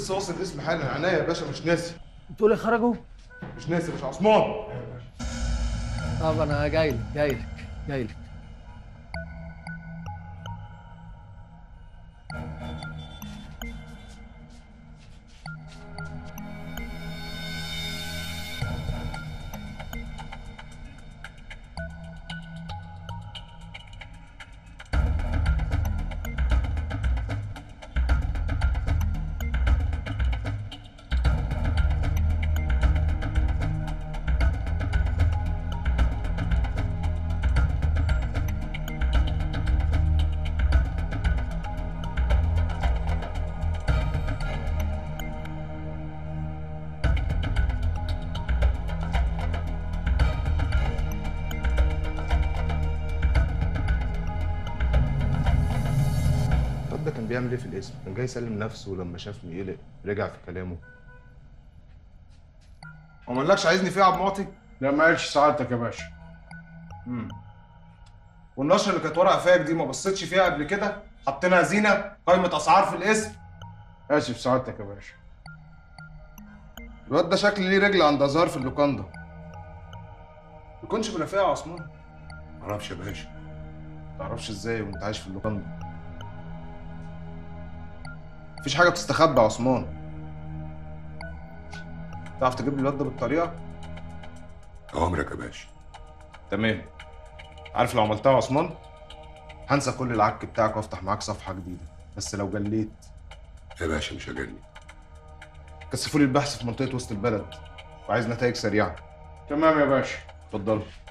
لسه واصل الاسم حالا عناية يا باشا مش ناسي بتقول إيه خرجوا مش ناسي يا باشا عثمان طب انا جاي لك جاي لك جاي لك الواد ده كان بيعمل ايه في الاسم؟ كان جاي يسلم نفسه ولما شافني قلق رجع في كلامه هو مالكش عايزني فيه يا عبد المعطي؟ لا ما قالش سعادتك يا باشا امم والنشره اللي كانت ورا قفاك دي ما بصيتش فيها قبل كده؟ حطينا زينه قائمه اسعار في الاسم اسف سعادتك يا باشا الواد ده شكل ليه رجل عند ازهار في اللوكاندا يكونش برفيع يا عثمان معرفش يا باشا تعرفش ازاي وانت عايش في اللوكاندا مفيش حاجه بتستخبى يا عثمان تعرف تجيب لي الواد ده بالطريقه اوامرك يا باشا تمام عارف لو عملتها يا عثمان هنسى كل العك بتاعك وافتح معاك صفحه جديده بس لو جليت يا باشا مش هجني كثفوا لي البحث في منطقه وسط البلد وعايز نتائج سريعه تمام يا باشا اتفضلوا